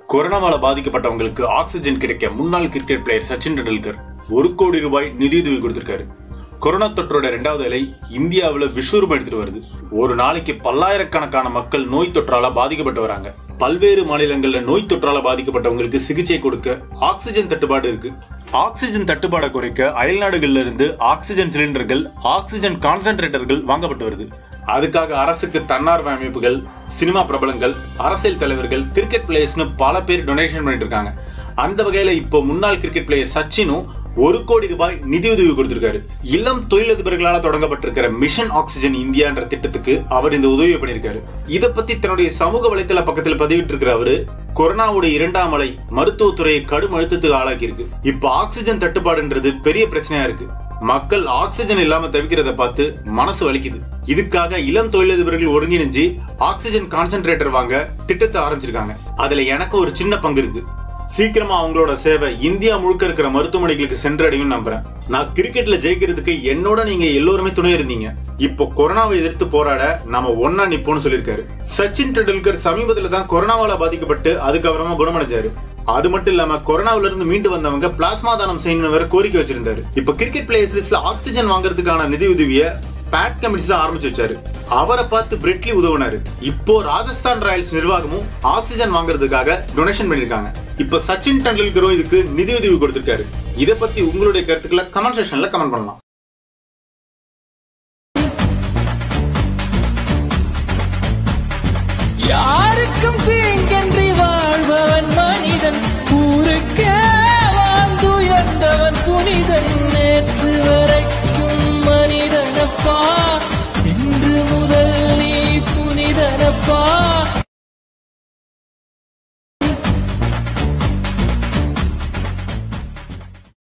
கொரோனாவால பாதிக்கப்பட்டவங்களுக்கு oxygen கிடைக்க முன்னாள் cricket player Sachin Tendulkar ஒரு கோடி ரூபாய் நிதியுதவி கொடுத்திருக்காரு கொரோனா தொற்றோட இரண்டாவது அலை இந்தியாவுல விஸ்வரூபம் எடுத்துட்டு வருது ஒரு நாளைக்கு பல்லாயிரக்கணக்கான மக்கள் நோய் தொற்றால பாதிக்கப்பட்டு வராங்க பல்வேறு மாநிலங்கள்ல நோய் தொற்றால பாதிக்கப்பட்டவங்களுக்கு சிகிச்சை கொடுக்க ஆக்சிஜன் தட்டுப்பாடு இருக்கு ஆக்சிஜன் தட்டுப்பாடை குறைக்க அயல் நாடுகள்ல இருந்து ஆக்சிஜன் சிலிண்டர்கள் ஆக்சிஜன் கான்சென்ட்ரேட்டர்கள் வாங்கப்பட்டு வருது அதுக்காக அரசுக்கு தன்னார்வ அமைப்புகள் சினிமா பிரபலங்கள் அரசியல் தலைவர்கள் கிரிக்கெட் பிளேயர்ஸ்னு பல பேர் டொனேஷன் பண்ணிட்டு இருக்காங்க அந்த வகையில இப்போ முன்னாள் கிரிக்கெட் பிளேயர் சச்சினும் ஒரு கோடி ரூபாய் நிதியுதவி கொடுத்திருக்காரு இளம் தொழிலதிபர்களால தொடங்கப்பட்டிருக்கிற மிஷன் ஆக்சிஜன் இந்தியா என்ற திட்டத்துக்கு அவர் இந்த உதவி பண்ணிருக்காரு இத பத்தி தன்னுடைய சமூக வலைதள பக்கத்தில் பதிவிட்டு இருக்கிற அவரு கொரோனாவோட இரண்டாம் அலை மருத்துவத்துறையை கடும் அழுத்தத்துக்கு ஆளாக்கி இருக்கு இப்ப ஆக்சிஜன் தட்டுப்பாடுன்றது பெரிய பிரச்சனையா இருக்கு மக்கள் ஆக்சிஜன் இல்லாம தவிக்கிறத பார்த்து மனசு வலிக்குது இதுக்காக இளம் தொழிலதிபர்கள் ஒருங்கிணைஞ்சு ஆக்சிஜன் கான்சென்ட்ரேட்டர் வாங்க திட்டத்தை ஆரம்பிச்சிருக்காங்க அதுல எனக்கு ஒரு சின்ன பங்கு இருக்கு சீக்கிரமா அவங்களோட சேவை இந்தியா முழுக்க இருக்கிற மருத்துவமனைகளுக்கு சென்றடையும் நம்புறேன் நான் கிரிக்கெட்ல ஜெயிக்கிறதுக்கு என்னோட நீங்க எல்லோருமே துணை இருந்தீங்க இப்போ கொரோனாவை எதிர்த்து போராட நாம ஒன்னா நிப்போம்னு சொல்லியிருக்காரு சச்சின் டெண்டுல்கர் சமீபத்துல தான் கொரோனாவால பாதிக்கப்பட்டு அதுக்கப்புறமா குணமடைஞ்சாரு அது மட்டும் இல்லாம கொரோனாவில இருந்து மீண்டு வந்தவங்க பிளாஸ்மா தானம் செய்யணும் வேற கோரிக்கை வச்சிருந்தாரு இப்ப கிரிக்கெட் பிளேயர்ஸ் லிஸ்ட்ல ஆக்சிஜன் வாங்குறதுக்கான நிதி உதவிய பேட் கமிட்டிஸ் தான் ஆரம்பிச்சு வச்சாரு அவரை பார்த்து பிரெட்லி உதவுனாரு இப்போ ராஜஸ்தான் ராயல்ஸ் நிர்வாகமும் ஆக்சிஜன் வாங்குறதுக்காக டொனேஷன் பண்ணிருக்காங்க இப்ப சச்சின் டெண்டுல்கரும் இதுக்கு நிதி உதவி கொடுத்திருக்காரு இத பத்தி உங்களுடைய கருத்துக்களை கமெண்ட் செக்ஷன்ல கமெண்ட் பண்ணலாம் யார்